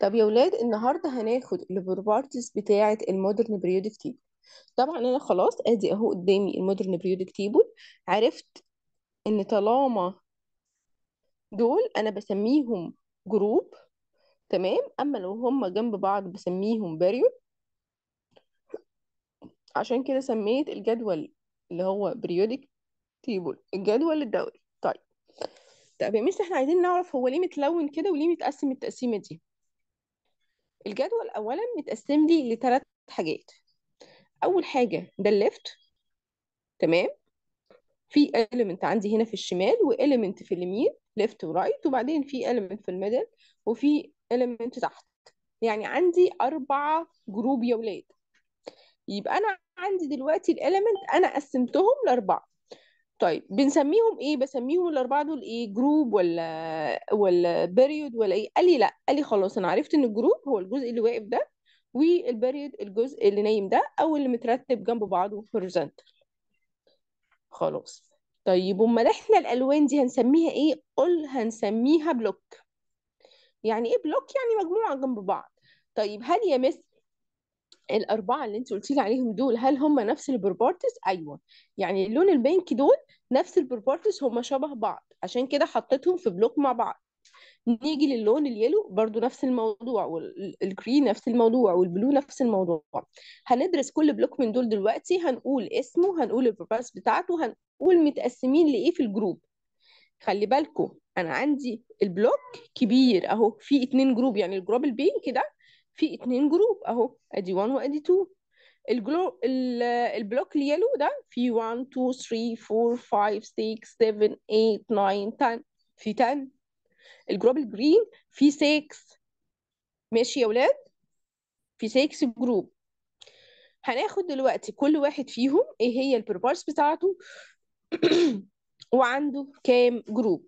طب يا ولاد النهارده هناخد البروبرتيز بتاعه المودرن بريودك تيبل طبعا انا خلاص ادي اهو قدامي المودرن بريودك تيبل عرفت ان طالما دول انا بسميهم جروب تمام اما لو هم جنب بعض بسميهم باريود عشان كده سميت الجدول اللي هو بريودك تيبل الجدول الدوري طيب طب يا مس احنا عايزين نعرف هو ليه متلون كده وليه متقسم التقسيمه دي الجدول اولا متقسم لي لثلاث حاجات اول حاجه ده الليفت تمام في element عندي هنا في الشمال وelement في اليمين left ورايت وبعدين في element في الميدل وفي element تحت يعني عندي أربعة جروب يا ولاد يبقى أنا عندي دلوقتي الإيليمنت أنا قسمتهم لأربعة طيب بنسميهم إيه بسميهم الأربعة دول إيه جروب ولا ولا بيريود ولا إيه قال لي لا قال لي خلاص أنا عرفت إن الجروب هو الجزء اللي واقف ده والبيريود الجزء اللي نايم ده أو اللي مترتب جنب بعضه horizontal خلاص طيب امال احنا الالوان دي هنسميها ايه قل هنسميها بلوك يعني ايه بلوك يعني مجموعه جنب بعض طيب هل يا مس الاربعه اللي انت قلتي لي عليهم دول هل هم نفس البروبرتيز ايوه يعني اللون البينك دول نفس البروبرتيز هم شبه بعض عشان كده حطيتهم في بلوك مع بعض نيجي للون اليلو برضو نفس الموضوع والجرين نفس الموضوع والبلو نفس الموضوع هندرس كل بلوك من دول دلوقتي هنقول اسمه هنقول البروبرتيز بتاعته هنقول متقسمين لايه في الجروب خلي بالكم انا عندي البلوك كبير اهو في اتنين جروب يعني الجروب البينك ده في اتنين جروب اهو ادي 1 وادي 2 الجلو البلوك اليلو ده في 1 2 3 4 5 6 7 8 9 10 في 10 الجروب الجرين في 6 ماشي يا ولاد في 6 جروب هناخد دلوقتي كل واحد فيهم ايه هي البروبارس بتاعته وعنده كام جروب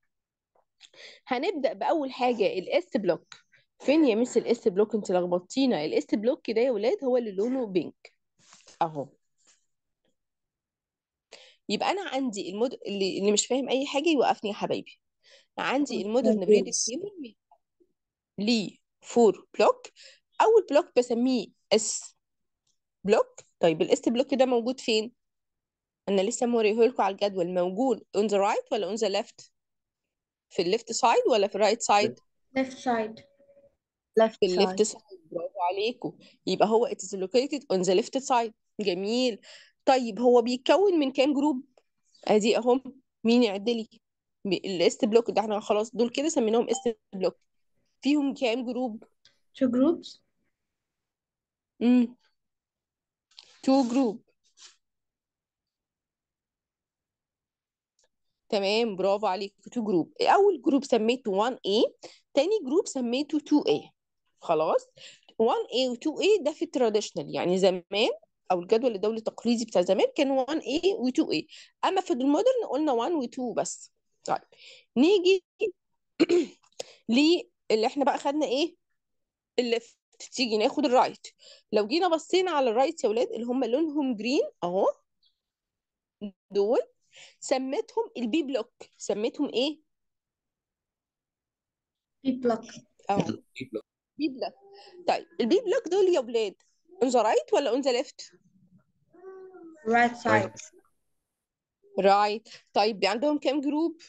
هنبدأ بأول حاجة الاس بلوك فين يا مس الاس بلوك انت لخبطتينا الاس بلوك ده يا ولاد هو اللي لونه بينك اهو يبقى انا عندي المود اللي, اللي مش فاهم اي حاجه يوقفني يا حبايبي عندي المودرن بريدك تيبل ليه فور بلوك اول بلوك بسميه اس بلوك طيب الاس بلوك ده موجود فين انا لسه موريه لكم على الجدول موجود on the right ولا on the left في الليفت سايد ولا في الرايت سايد left side في الليفت سايد برافو عليكم يبقى هو it is located on the left side جميل طيب هو بيتكون من كام جروب ادي اهم مين يعد لي الاس بلوك ده احنا خلاص دول كده سميناهم اس بلوك فيهم كام جروب two groups امم تو جروب تمام برافو عليك تو جروب اول جروب سميته 1A تاني جروب سميته 2A خلاص 1A و 2A ده في التراديشنال يعني زمان او الجدول الدولي التقليدي بتاع زمان كان 1A و 2A اما في المودرن قلنا 1 و 2 بس طيب نيجي اللي احنا بقى خدنا ايه الليفت تيجي ناخد الرايت لو جينا بصينا على الرايت يا ولاد اللي هم لونهم جرين اهو دول سميتهم البي بلوك سميتهم ايه B block اهو بي بلوك طيب البي بلوك دول يا ولاد on the right ولا on the left right side رايت طيب عندهم كام جروب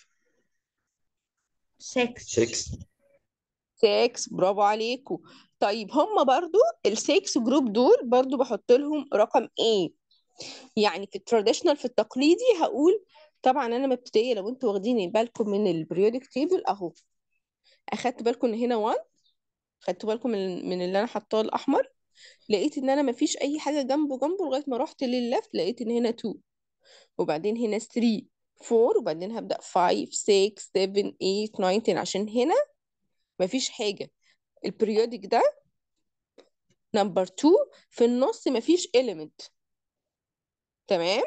six 6 6 برافو عليكم طيب هم برضو السكس جروب دول برضو بحط لهم رقم ايه يعني في التراديشنال في التقليدي هقول طبعا انا مبتدئيه لو انتوا واخدين بالكم من البريودك تيبل اهو اخدت بالكم ان هنا 1 خدتوا بالكم من من اللي انا حاطاه الاحمر لقيت ان انا مفيش اي حاجه جنبه جنبه لغايه ما رحت للليفت لقيت ان هنا 2 وبعدين هنا 3 4 وبعدين هبدا 5 6 7 8 9 10 عشان هنا مفيش حاجه البريودك ده نمبر 2 في النص مفيش element تمام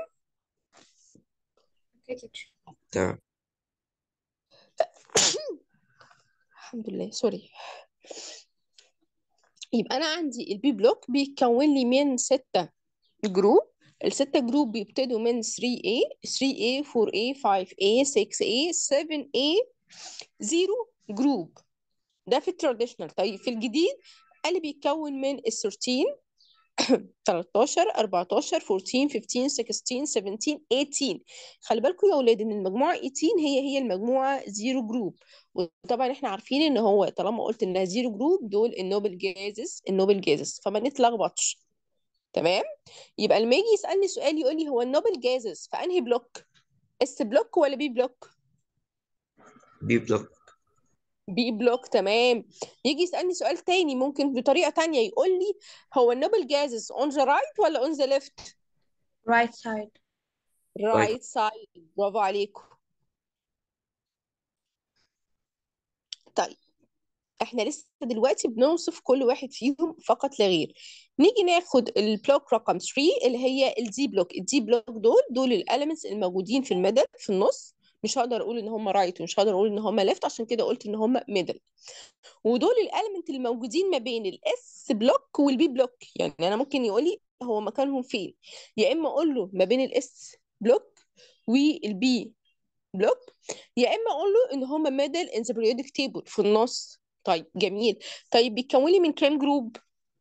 okay teacher تمام الحمد لله سوري يبقى انا عندي البي بلوك بيتكون لي من ستة جروب الستة جروب بيبتدوا من 3A 3A 4A 5A 6A 7A 0 جروب ده في التراديشنال طيب في الجديد قال لي بيتكون من ال 13 13 14 14 15 16 17 18 خلي بالكم يا اولاد ان المجموعه 18 هي هي المجموعه زيرو جروب وطبعا احنا عارفين ان هو طالما قلت انها زيرو جروب دول النوبل جازز النوبل جازز فما نتلخبطش تمام يبقى لما يجي يسالني سؤال يقول لي هو النوبل جازز في انهي بلوك اس بلوك ولا بي بلوك بي بلوك بي بلوك تمام يجي يسألني سؤال تاني ممكن بطريقة تانية يقول لي هو النوبل جازز on the right ولا on the left right side right side برافو عليكم طيب احنا لسه دلوقتي بنوصف كل واحد فيهم فقط لا غير نيجي ناخد البلوك رقم 3 اللي هي الدي بلوك الدي بلوك دول دول الاليمنتس الموجودين في الميدل في النص مش هقدر اقول ان هم رايت ومش هقدر اقول ان هم ليفت عشان كده قلت ان هم ميدل ودول الاليمنت الموجودين ما بين الاس بلوك والبي بلوك يعني انا ممكن يقول لي هو مكانهم فين يا اما اقول له ما بين الاس بلوك والبي بلوك يا اما اقول له ان هم ميدل ان ذا periodic تيبل في النص طيب جميل طيب بيتكون لي من كام جروب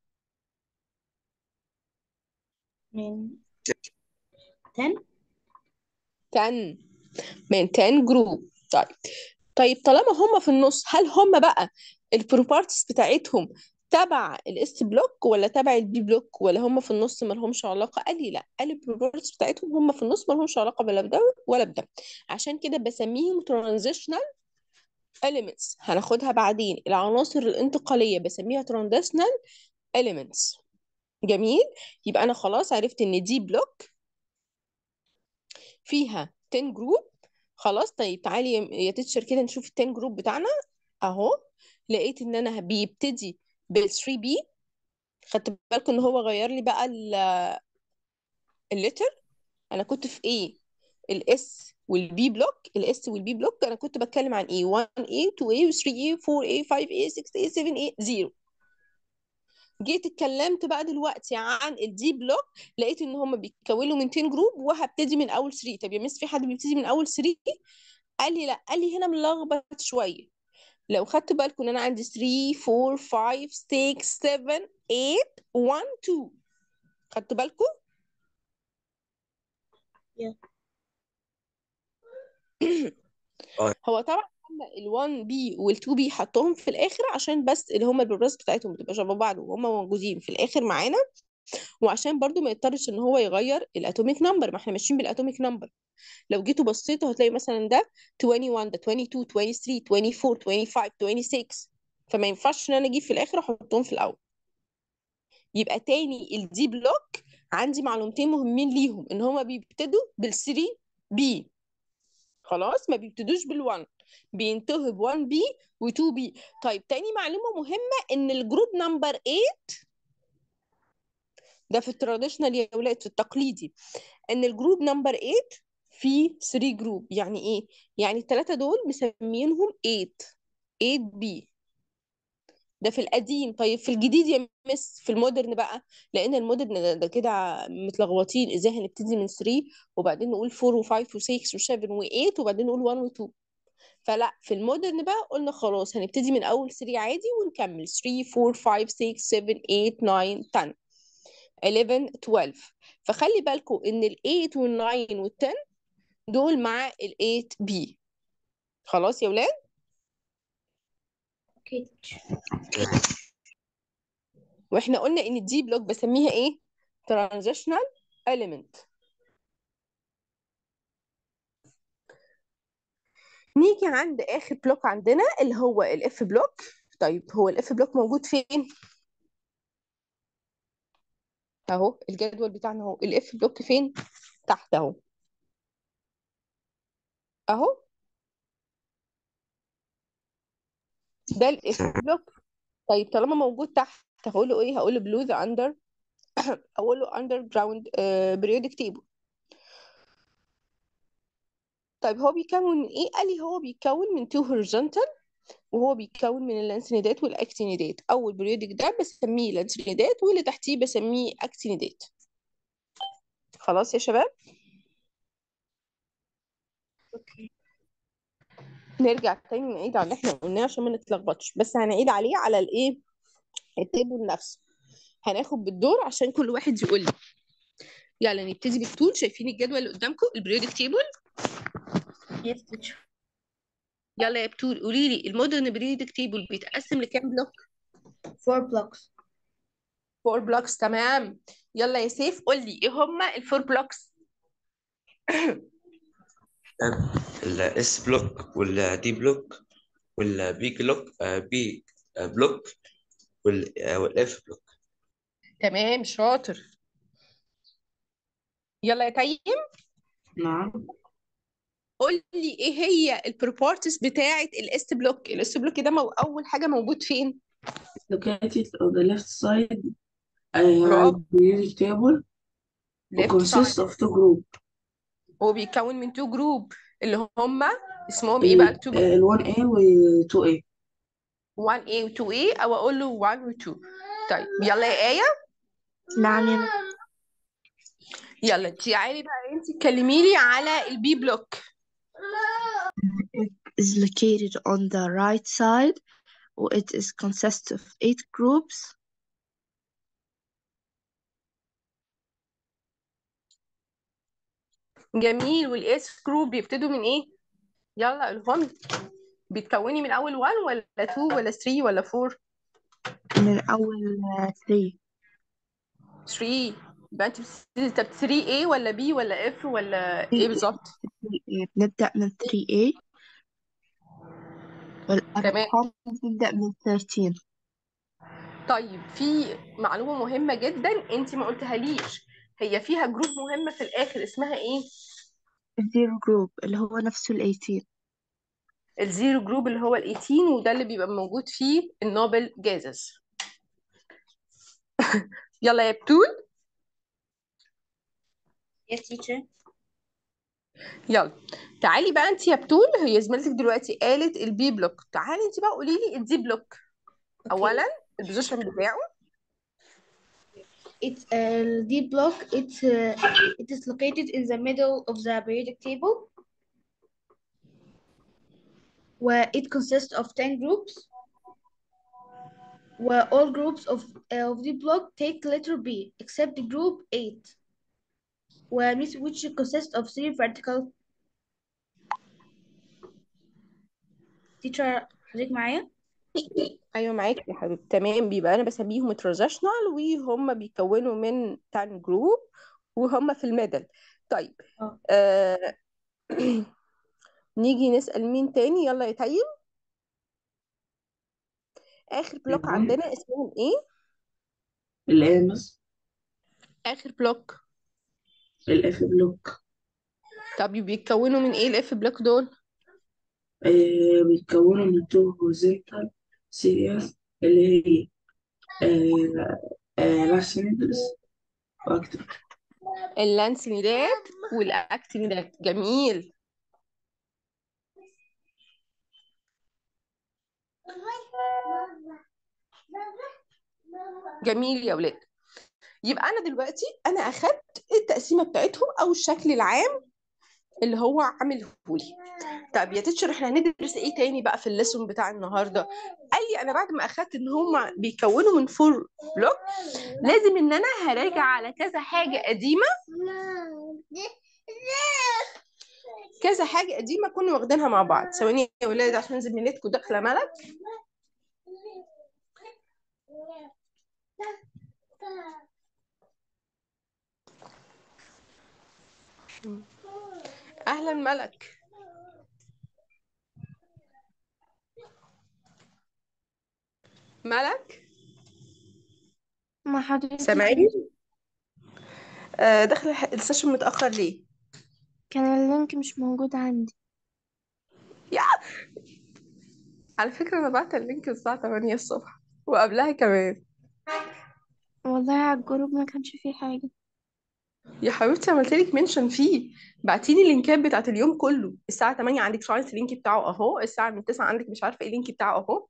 من 10 10 من 10 جروب طيب طيب طالما هم في النص هل هم بقى البروبرتيز بتاعتهم تبع الاس بلوك ولا تبع البي بلوك ولا هم في النص ما لهمش علاقه قال لي لا قال البروبرتيز بتاعتهم هم في النص ما لهمش علاقه بلا بده ولا بده عشان كده بسميهم ترانزيشنال elements هناخدها بعدين العناصر الانتقاليه بسميها ترانزيشنال elements جميل يبقى انا خلاص عرفت ان دي بلوك فيها 10 جروب خلاص طيب تعالي يا- يا تيتشر كده نشوف ال 10 جروب بتاعنا اهو لقيت ان انا بيبتدي بال 3 بي خدت بالكم ان هو غير لي بقى الليتر انا كنت في ايه الاس والبي بلوك الاس والبي بلوك انا كنت بتكلم عن ايه 1A 2A 3A 4A 5A 6A 7A 0 جيت اتكلمت بقى دلوقتي عن الدي بلوك لقيت ان هم بيتكونوا من 10 جروب وهبتدي من اول 3 طب يا مس في حد بيبتدي من اول 3 قال لي لا قال لي هنا ملخبط شويه لو خدت بالكم ان انا عندي 3 4 5 6 7 8 1 2 خدت بالكم Yeah. اه هو طبعا هم ال 1 بي وال 2 بي حطهم في الاخر عشان بس اللي هم البروبرز بتاعتهم بتبقى شبه بعض وهم موجودين في الاخر معانا وعشان برضو ما يضطرش ان هو يغير الاتوميك نمبر ما احنا ماشيين بالاتوميك نمبر لو جيتوا بصيتوا هتلاقي مثلا ده 21 ده 22 23 24 25 26 فما ينفعش ان انا اجيب في الاخر احطهم في الاول يبقى تاني الدي بلوك عندي معلومتين مهمين ليهم ان هما بيبتدوا بال 3 بي خلاص ما بيبتدوش بال1 بينتهوا ب1 بي و2 بي طيب تاني معلومة مهمة ان الجروب نمبر 8 ده في التراديشنال يا ولاد في التقليدي ان الجروب نمبر 8 فيه 3 جروب يعني ايه يعني الثلاثة دول مسمينهم 8 8 بي ده في القديم طيب في الجديد يا مس في المودرن بقى لان المودرن ده, ده كده متلخبطين ازاي هنبتدي من 3 وبعدين نقول 4 و5 و6 و7 و8 وبعدين نقول 1 و2 فلا في المودرن بقى قلنا خلاص هنبتدي من اول 3 عادي ونكمل 3 4 5 6 7 8 9 10 11 12 فخلي بالكم ان ال 8 وال 9 وال 10 دول مع ال 8 بي خلاص يا ولاد Okay. واحنا قلنا ان الدي بلوك بسميها ايه transitional element نيجي عند اخر بلوك عندنا اللي هو الاف بلوك طيب هو الاف بلوك موجود فين اهو الجدول بتاعنا اهو الاف بلوك فين تحت اهو اهو ده الاف بلوك طيب طالما موجود تحت هقول له ايه هقول له below the under اقول له underground uh, periodic table طيب هو بيكون من ايه قال لي هو بيكون من two horizontal وهو بيتكون من اللانسينيدات والاكتينيدات اول بريودك ده بسميه لانسينيدات واللي تحتيه بسميه اكتينيدات خلاص يا شباب Okay. نرجع تاني نعيد على اللي احنا قلناه عشان ما نتلخبطش بس هنعيد عليه على الايه التيبل نفسه هناخد بالدور عشان كل واحد يقول لي يلا نبتدي بالطول شايفين الجدول اللي قدامكم البريودك تيبل Yes, teacher. يلا يا بتول قولي لي المودرن بريودك تيبل بيتقسم لكام بلوك Four blocks. فور بلوكس تمام يلا يا سيف قول لي ايه هما الفور بلوكس الاس بلوك والدي بلوك والبي بلوك بي بلوك والاف بلوك تمام شاطر يلا يا تيم نعم قول لي ايه هي البروبرتيز بتاعه الاس بلوك الاس بلوك ده مو اول حاجه موجود فين located on the left side uh, برافو periodic table left consists side of two group هو بيتكون من تو جروب اللي هما اسمهم ايه بقى ال التو جروب ال 1A وال 2A 1A و 2A او اقول له 1 و 2 طيب يلا يا آية نعم يا مس. يلا تعالي بقى انت تكلمي لي على البي بلوك is located on the right side it is consists of eight groups جميل والاس جروب بيبتدوا من ايه يلا قولهم لي بتكوني من اول 1 ولا 2 ولا 3 ولا 4 من أول uh, three 3 يبقى انت بتبتدي طب 3A ولا B ولا F ولا ايه بالظبط 3A بنبدأ من 3A تمام والأرقام بنبدأ من 13 طيب في معلومة مهمة جدا انت ما قلتها ليش هي فيها جروب مهمة في الاخر اسمها ايه zero group اللي هو نفسه ال 18 الزيرو جروب اللي هو ال 18 وده اللي بيبقى موجود فيه النوبل جازز يلا يا بتول Yes, teacher. يلا تعالي بقى انت يا بتول هي زميلتك دلوقتي قالت البي بلوك تعالي انت بقى قولي لي الدي بلوك Okay. اولا البوزيشن بتاعه It's uh, D block. It's uh, it is located in the middle of the periodic table, where it consists of ten groups. Where all groups of of the block take letter B, except the group eight, where which which consists of three vertical. Teacher, حضرتك معايا؟ ايوه معاك يا حبيبي تمام بيبقى انا بسميهم ترانزيشنال وهم بيكونوا من 10 جروب وهم في الميدل طيب اه آه... نيجي نسأل مين تاني يلا يا تيم اخر بلوك نعم عندنا اسمهم ايه الامس اخر بلوك الاف بلوك طب بيتكونوا من ايه الاف بلوك دول آه بيتكونوا من two horizontal series اللي هي آه آه لاسينيدرز واكتر اللانسينيدات والاكتينيدات جميل جميل يا ولاد يبقى انا دلوقتي انا اخدت التقسيمه بتاعتهم او الشكل العام اللي هو عامله لي طب يا تيتشر احنا هندرس ايه تاني بقى في الليسون بتاع النهارده قال لي انا بعد ما اخدت ان هم بيكونوا من فور بلوك لازم ان انا هراجع على كذا حاجه قديمه كذا حاجه قديمه كنا واخدينها مع بعض ثواني يا ولاد عشان زميلتكم داخله ملك اهلا ملك ملك ما حضرتك سامعيني آه داخله الح- السيشن متاخر ليه كان اللينك مش موجود عندي يا على فكره انا بعت اللينك الساعه 8 الصبح وقبلها كمان والله على الجروب ما كانش فيه حاجة يا حبيبتي عملت لك منشن فيه بعتيني اللينكات بتاعت اليوم كله الساعه 8 عندك شاينت اللينك بتاعه اهو الساعه من 9 عندك مش عارفه ايه اللينك بتاعه اهو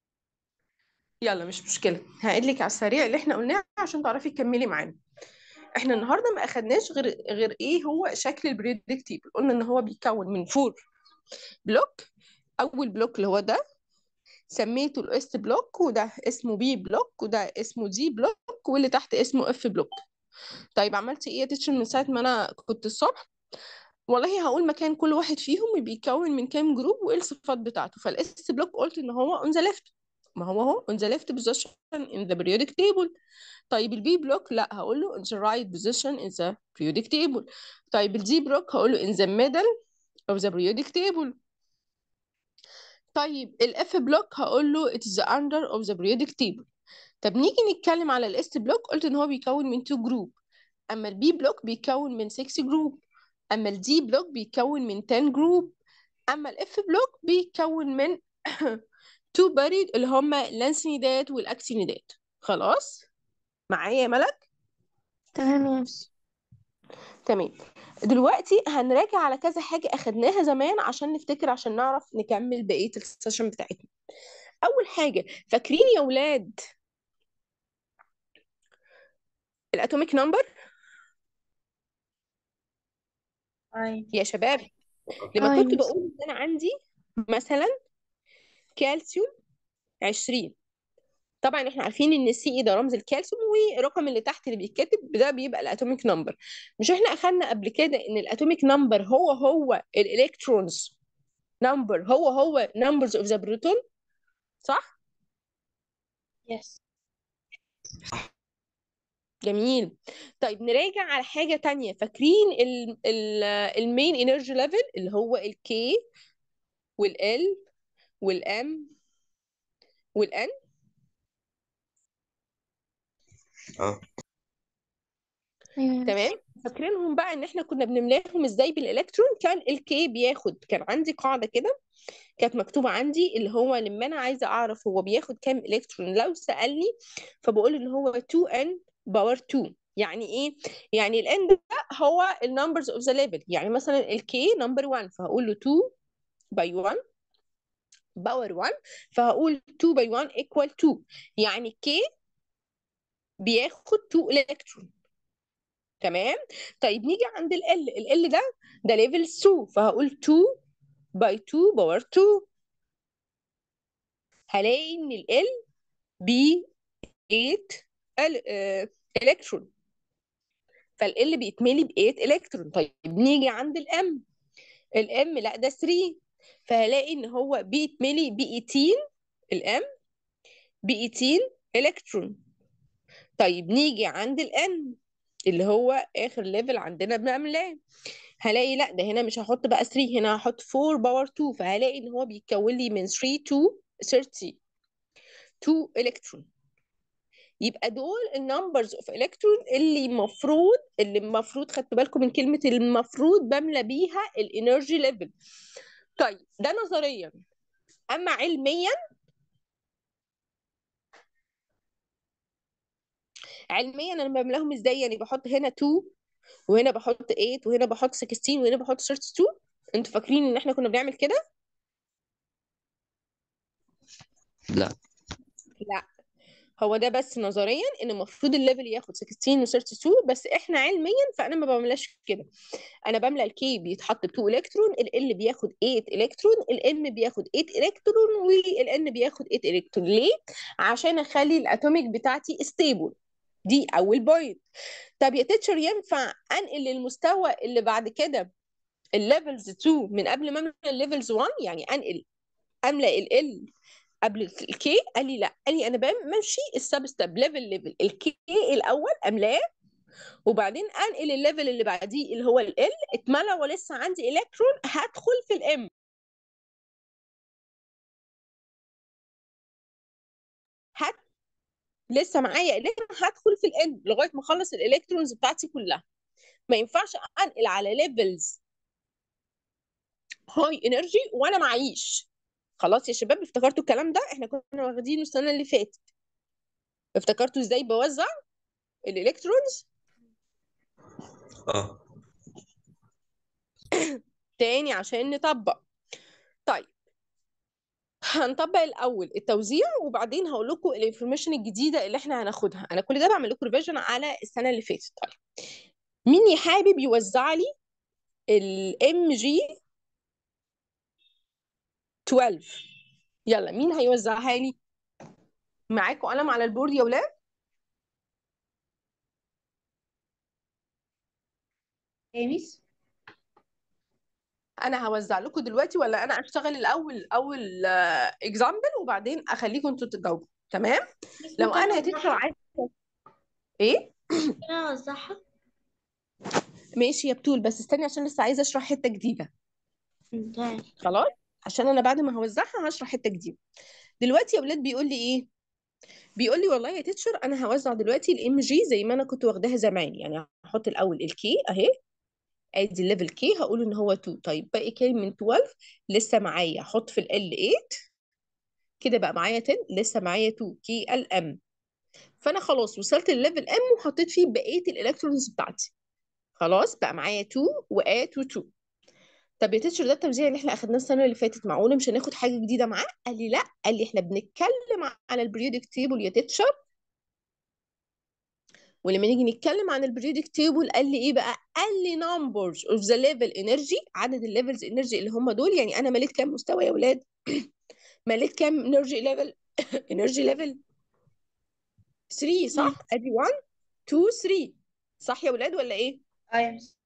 يلا مش مشكله هقول لك على السريع اللي احنا قلناه عشان تعرفي تكملي معانا احنا النهارده ما اخدناش غير غير ايه هو شكل البريودك تيبل قلنا ان هو بيتكون من فور بلوك اول بلوك اللي هو ده سميته الاس بلوك وده اسمه بي بلوك وده اسمه دي بلوك واللي تحت اسمه اف بلوك طيب عملتي ايه يا تيتشر من ساعه ما انا كنت الصبح والله هقول مكان كل واحد فيهم بيتكون من كام جروب وايه الصفات بتاعته فالاس بلوك قلت ان هو on the left ما هو اهو on the left position in the periodic table طيب البي بلوك لا هقول له in the right position in the periodic table طيب الدي بلوك هقول له in the middle of the periodic table طيب الاف بلوك هقول له it is the under of the periodic table طب نيجي نتكلم على الاس بلوك قلت ان هو بيكون من 2 جروب اما البي بلوك بيكون من 6 جروب اما الدي بلوك بيكون من 10 جروب اما الاف بلوك بيكون من 2 باريد اللي هما اللانسينيدات والاكسينيدات خلاص معايا يا ملك تمام يا مس تمام دلوقتي هنراجع على كذا حاجة أخدناها زمان عشان نفتكر عشان نعرف نكمل بقية السيشن بتاعتنا أول حاجة فاكرين يا ولاد الأتوميك نمبر أي يا شباب لما أي كنت مس بقول إن أنا عندي مثلا كالسيوم 20 طبعا احنا عارفين ان السي اي ده رمز الكالسيوم والرقم اللي تحت اللي بيتكتب ده بيبقى الاتوميك نمبر مش احنا اخدنا قبل كده ان الاتوميك نمبر هو هو الالكترونز نمبر هو هو numbers of the proton صح يس جميل طيب نراجع على حاجة تانية فاكرين ال ال المين انرجي ليفل اللي هو الكي والال والام والان اه أيوة يا مس تمام فاكرينهم بقى ان احنا كنا بنملاهم ازاي بالالكترون كان الكي بياخد كان عندي قاعدة كده كانت مكتوبة عندي اللي هو لما انا عايزة اعرف هو بياخد كام الكترون لو سألني فبقول ان هو 2n باور 2 يعني ايه يعني الان ده هو النمبرز اوف ذا ليفل يعني مثلا الكي نمبر 1 فهقول له 2 باي 1 باور 1 فهقول 2 باي 1 equal 2 يعني كي بياخد 2 الكترون تمام طيب نيجي عند ال ال ال ده ده ليفل 2 فهقول 2 باي 2 باور 2 هلاقي ان ال ال ب 8 ال آه، الكترون فال ال بيتملي ب 8 الكترون طيب نيجي عند الام الام لا ده 3 فهلاقي ان هو بيتملي ب 18 الام ب 18 الكترون طيب نيجي عند الان اللي هو اخر ليفل عندنا بنعملاه هلاقي لا ده هنا مش هحط بقى 3 هنا هحط 4 باور 2 فهلاقي ان هو بيتكون لي من 3 to 30 2 الكترون يبقى دول النمبرز اوف الكترون اللي المفروض اللي المفروض خدتوا بالكم من كلمة المفروض بملى بيها الانرجي ليفل طيب ده نظريا اما علميا علميا انا بملاهم ازاي يعني بحط هنا 2 وهنا بحط 8 وهنا بحط 16 وهنا بحط 32 انتوا فاكرين ان احنا كنا بنعمل كده لا لا هو ده بس نظريا ان المفروض الليفل ياخد 16 و32 بس احنا علميا فانا ما بعملهاش كده انا بملى الكي بيتحط ب 2 الكترون ال بياخد 8 الكترون الام بياخد 8 الكترون والان بياخد 8 الكترون ليه عشان اخلي الاتوميك بتاعتي ستيبل دي اول بوينت طب يا تيتشر ينفع انقل للمستوى اللي بعد كده الليفلز 2 من قبل ما املى الليفلز 1 يعني انقل املى ال ال قبل الكي قال لي لا قال لي انا بمشي السب ستيب ليفل ليفل الكي الاول املاه وبعدين انقل الليفل اللي بعديه اللي هو ال اتملى ولسه عندي الكترون هدخل في الام هت لسه معايا الكترون هدخل في الان لغايه ما اخلص الالكترونز بتاعتي كلها ما ينفعش انقل على ليفلز هاي انرجي وانا معيش خلاص يا شباب افتكرتوا الكلام ده احنا كنا واخدينه السنه اللي فاتت افتكرتوا ازاي بوزع الالكترونز اه تاني عشان نطبق طيب هنطبق الاول التوزيع وبعدين هقول لكم الانفورميشن الجديده اللي احنا هناخدها انا كل ده بعمل لكم ريفيجن على السنه اللي فاتت طيب مين حابب يوزع لي الام جي 12 يلا مين هيوزعها لي معاكم قلم على البورد يا ولاد يا ميس انا هوزع لكم دلوقتي ولا انا اشتغل الاول اول اكزامبل وبعدين اخليكم انتوا تجاوبوا تمام ميس لو ممكن انا أوزعها؟ هتدخل عايز ايه ممكن أنا أوزعها؟ ماشي يا بتول بس استني عشان لسه عايزه اشرح حته جديده مم، تمام خلاص عشان انا بعد ما هوزعها هشرح حته جديده دلوقتي يا ولاد بيقول لي ايه بيقول لي والله يا تيتشر انا هوزع دلوقتي الام جي زي ما انا كنت واخداها زمان يعني هحط الاول الكي اهي ادي الليفل كي هقول ان هو 2 طيب باقي كام من 12 لسه معايا احط في ال 8 كده بقى معايا 10 لسه معايا 2 كي ال ام فانا خلاص وصلت الليفل ام وحطيت فيه بقيه الالكترونز بتاعتي خلاص بقى معايا 2 وات و2 طب يا تيتشر ده التوزيع اللي احنا اخدناه السنه اللي فاتت معقوله مش هناخد حاجه جديده معاه قال لي لا قال لي احنا بنتكلم على البريودك تيبل يا تيتشر ولما نيجي نتكلم عن البريودك تيبل قال لي ايه بقى قال لي numbers of the level energy عدد الليفلز انرجي اللي هم دول يعني انا مليت كام مستوى يا ولاد مليت كام انرجي ليفل انرجي ليفل 3 صح ادي 1 2 3 صح يا ولاد ولا ايه اه يا ميس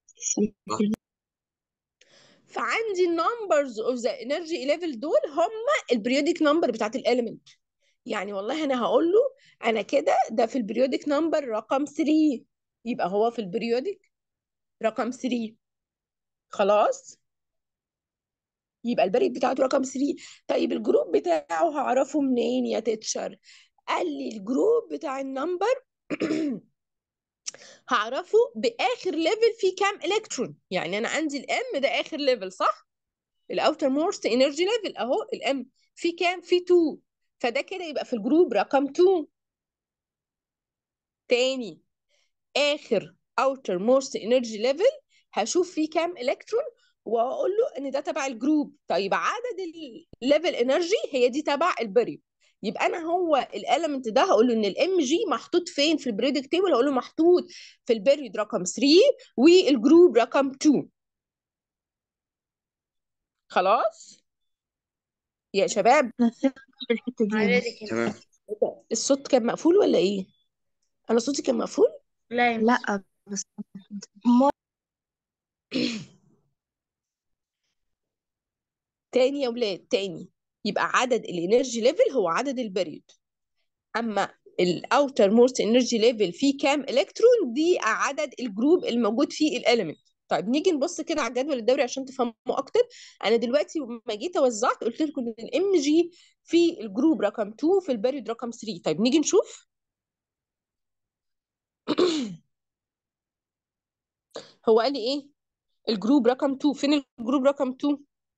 فعندي النمبرز اوف ذا انرجي ليفل دول هم البريودك نمبر بتاعت الاليمنت يعني والله انا هقول له انا كده ده في البريودك نمبر رقم 3 يبقى هو في البريودك رقم 3 خلاص يبقى البريد بتاعته رقم 3 طيب الجروب بتاعه هعرفه منين يا تيتشر قال لي الجروب بتاع النمبر هعرفه باخر ليفل فيه كام الكترون يعني انا عندي الام ده اخر ليفل صح الاوتر موست انرجي ليفل اهو الام في كام في 2 فده كده يبقى في الجروب رقم 2 تاني اخر اوتر موست انرجي ليفل هشوف فيه كام الكترون واقول له ان ده تبع الجروب طيب عدد الليفل انرجي هي دي تبع البريود يبقى انا هو الاليمنت ده هقول له ان الام جي محطوط فين في البريودك تيبل هقول له محطوط في البريود رقم 3 والجروب رقم 2 خلاص يا شباب أنا فهمت الحتة دي يا عادي مس. كده تمام الصوت كان مقفول ولا ايه انا صوتي كان مقفول لا يا ميس لا بس تاني يا ولاد تاني يبقى عدد الانرجي ليفل هو عدد البريود اما الاوتر موست انرجي ليفل فيه كام الكترون دي عدد الجروب الموجود فيه الاليمنت طيب نيجي نبص كده على الجدول الدوري عشان تفهموا اكتر انا دلوقتي لما جيت وزعت قلت لكم ان الام جي في الجروب رقم 2 في البريود رقم 3 طيب نيجي نشوف هو قال لي ايه الجروب رقم 2 فين الجروب رقم 2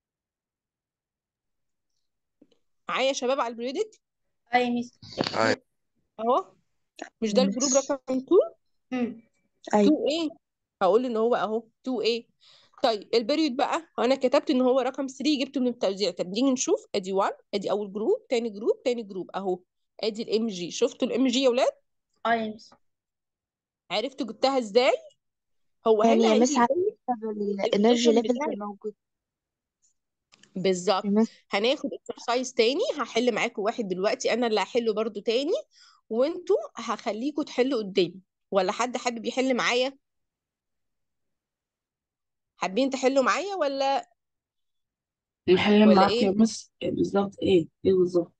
معايا يا شباب على البريودك اه يا ميس آه. اهو مش ده الجروب رقم 2 مم. 2 أيوة ايه هقول ان هو اهو 2 ايه طيب البريود بقى هو انا كتبت ان هو رقم 3 جبته من التوزيع طب نيجي نشوف ادي 1 ادي اول جروب تاني جروب تاني جروب اهو ادي الام جي شفتوا الام جي يا ولاد اه يا ميس عرفتوا جبتها ازاي هو يعني هنا يا مس هيجي عارفة يقول لي الانرجي البوزيشن ليفلز بتاعي الموجود بالظبط يا مس هناخد اكسرسايز تاني هحل معاكم واحد دلوقتي انا اللي هحله برضو تاني وانتوا هخليكم تحلوا قدامي ولا حد حابب يحل معايا حابين تحلوا معايا ولا نحل ولا معاك ايه يا مس إيه بالظبط ايه ايه بالظبط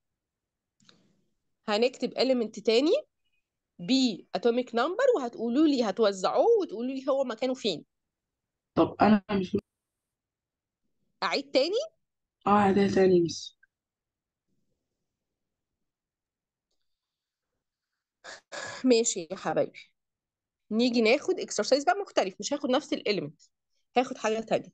هنكتب element تاني باتوميك نمبر وهتقولوا لي هتوزعوه وتقولوا لي هو مكانه فين طب انا مش اعيد تاني اه عادة تاني مس ماشي يا حبايبي نيجي ناخد اكسرسايز بقى مختلف مش هاخد نفس الاليمنت هاخد حاجة تانية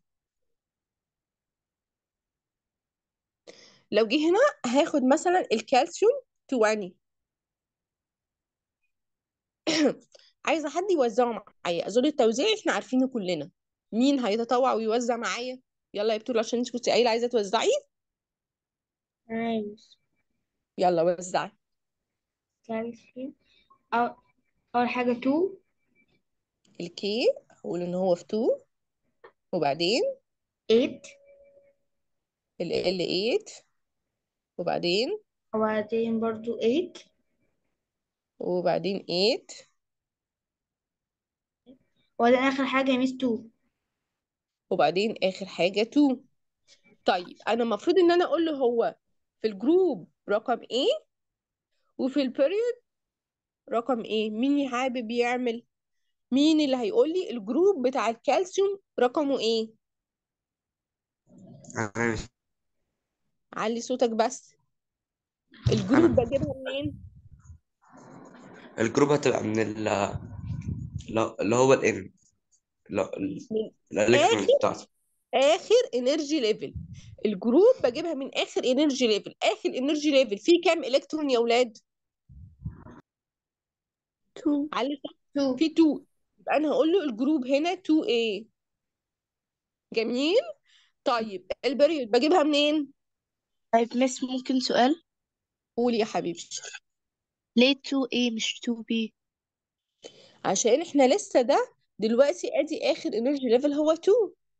لو جه هنا هاخد مثلا الكالسيوم 20 عايزة حد يوزعه معايا اظن التوزيع احنا عارفينه كلنا مين هيتطوع ويوزع معايا يلا يا بتول عشان انت كنت قايلة عايزة توزعي عايز يلا وزعي كالسيوم أو أول حاجة تو الكي هقول ان هو في 2 وبعدين ايت ال ال 8 وبعدين وبعدين برضو ايت وبعدين 8 وبعدين آخر حاجة ميس تو وبعدين اخر حاجة 2 طيب انا المفروض ان انا اقول له هو في الجروب رقم ايه وفي البيريود رقم ايه مين اللي حابب يعمل مين اللي هيقول لي الجروب بتاع الكالسيوم رقمه ايه أنا علي صوتك بس الجروب أنا بجيبها منين الجروب هتبقى من ال اللي هو الإن من الإلكترون اخر بتاعته اخر انرجي ليفل الجروب بجيبها من اخر انرجي ليفل اخر انرجي ليفل فيه كام الكترون يا اولاد two علي صوتك تو فيه 2 يبقى انا هقول له الجروب هنا 2A جميل طيب البريود بجيبها منين طيب مس ممكن سؤال قولي يا حبيبتي ليه 2A مش 2B عشان احنا لسه ده دلوقتي ادي اخر انرجي ليفل هو 2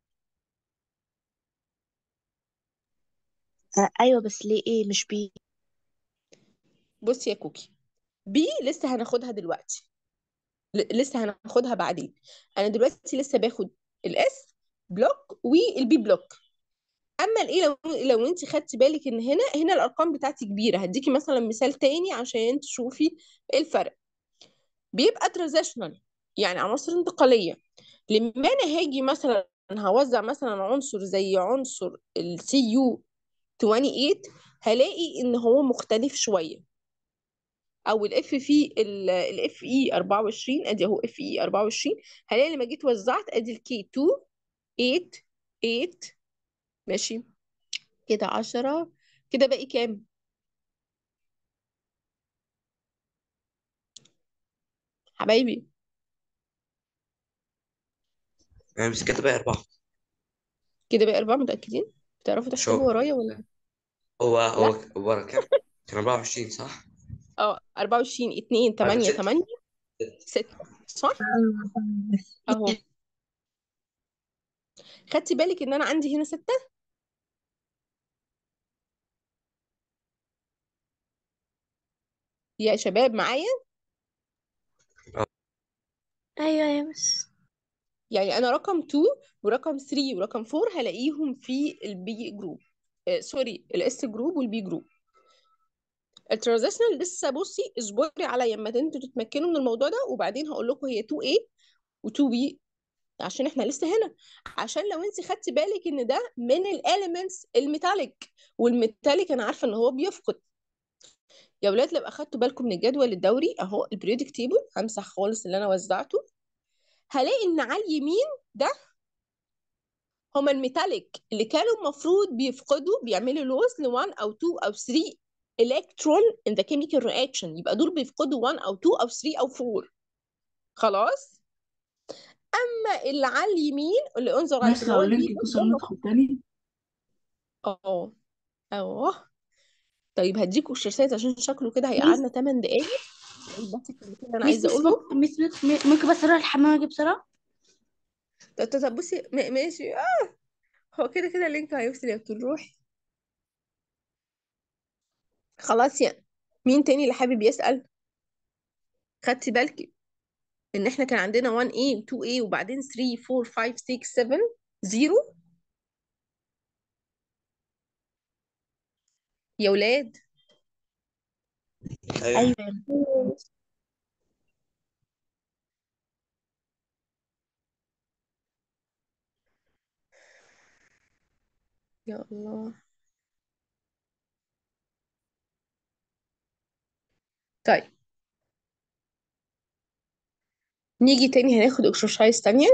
آه أيوة بس ليه A مش B بصي يا كوكي بي لسه هناخدها دلوقتي ل- لسه هناخدها بعدين انا دلوقتي لسه باخد الاس بلوك والبي بلوك اما الايه لو لو انت خدتي بالك ان هنا هنا الارقام بتاعتي كبيره هديكي مثلا مثال تاني عشان تشوفي ايه الفرق بيبقى ترانزيشنال يعني عناصر انتقاليه لما انا هاجي مثلا هوزع مثلا عنصر زي عنصر السي يو 28 هلاقي ان هو مختلف شويه او الاف في الاف اي 24 ادي اهو اف اي 24 هلاقي لما جيت وزعت ادي الكي 2 8 8 ماشي كده 10 كده باقي كام حبايبي أنا مش كاتبة أربعة كده باقي أربعة متأكدين بتعرفوا تحسبوا شو ورايا ولا هو لا هو هو كام؟ كان 24 صح؟ اه 24 2 بعد 8 ستة 8 6 صح اهو خدتي بالك ان انا عندي هنا 6 يا شباب معايا أيوة يا مس يعني انا رقم 2 ورقم 3 ورقم 4 هلاقيهم في البي جروب آه سوري الاس جروب والبي جروب الترانزيشنال لسه بصي اصبري عليا اما انتوا تتمكنوا من الموضوع ده وبعدين هقول لكم هي 2A و2B عشان احنا لسه هنا عشان لو انت خدتي بالك ان ده من الاليمنتس الميتاليك والميتاليك انا عارفه ان هو بيفقد يا ولاد لو اخدتوا بالكم من الجدول الدوري اهو البريودك تيبل همسح خالص اللي انا وزعته هلاقي ان على اليمين ده هما الميتاليك اللي كانوا المفروض بيفقدوا بيعملوا لوز ل 1 او 2 او 3 الكترون in the chemical reaction يبقى دول بيفقدوا 1 او 2 او 3 او 4 خلاص اما اللي على اليمين اللي انظر على بس اللي هو لو البي لينك بلوك كسر ده ندخل تاني اه اه طيب هديكوا الشاشات عشان شكله كده ميس هيقعدنا 8 دقايق أقول بس الكلمتين اللي انا ميس عايزه ميس اقولهم ممكن ميس ميس ممكن بس أروح الحمام أجيب بسرعة طب طب طب بصي م- ماشي اه هو كده كده اللينك هيفصل يا بتقول روحي خلاص يا مين تاني اللي حابب يسأل خدتي بالك ان احنا كان عندنا 1A و 2A وبعدين 3 4 5 6 7 0 يا ولاد أيوة أيوة يا مس. يا الله طيب نيجي تاني هناخد اكسرسايز تانية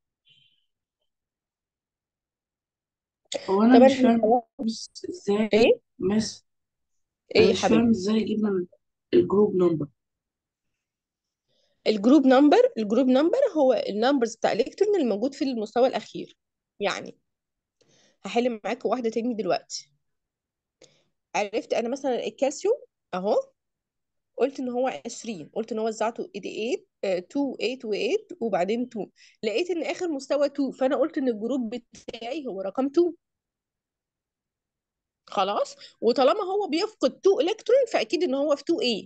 هو أنا طبعا مش احنا فاهم خلاص بس إزاي ايه مس ايه أنا يا مش فاهم حبيبي إزاي جبنا الجروب نمبر الجروب نمبر الجروب نمبر هو النمبرز بتاع الالكترون اللي موجود في المستوى الاخير يعني هحل معاكم واحده تاني دلوقتي عرفت انا مثلا الكالسيوم اهو قلت ان هو 20 قلت ان هو وزعته 88 آه، 2 8 و8 وبعدين 2 لقيت ان اخر مستوى 2 فانا قلت ان الجروب بتاعي هو رقم 2 خلاص وطالما هو بيفقد 2 الكترون فاكيد ان هو في 2 a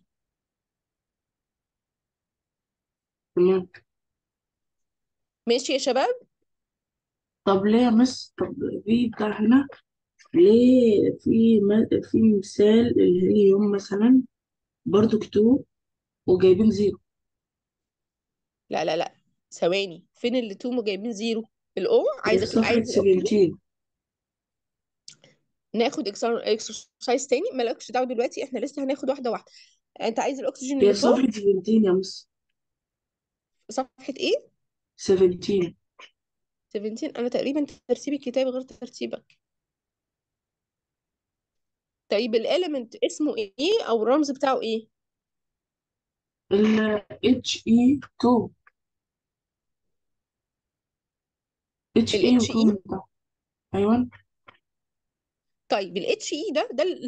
تمام ماشي يا شباب طب ليه يا مس طب في بتاع هنا ليه في ما في مثال الهيليوم مثلا برضو كتو وجايبين زيرو لا لا لا ثواني فين اللي 2 جايبين زيرو الاو في عايزه صفحة عايز الاكسجين 17 ناخد اكسرسايز تاني مالكش دعوه دلوقتي احنا لسه هناخد واحده واحده انت عايز الاكسجين في اللي فوق صفحة 17 يا مس صفحه ايه 17 17 انا تقريبا ترتيب الكتاب غير ترتيبك طيب الاليمنت اسمه ايه او الرمز بتاعه ايه ال HE2 HE ال HE وكم ده أيوة طيب ال HE ده ده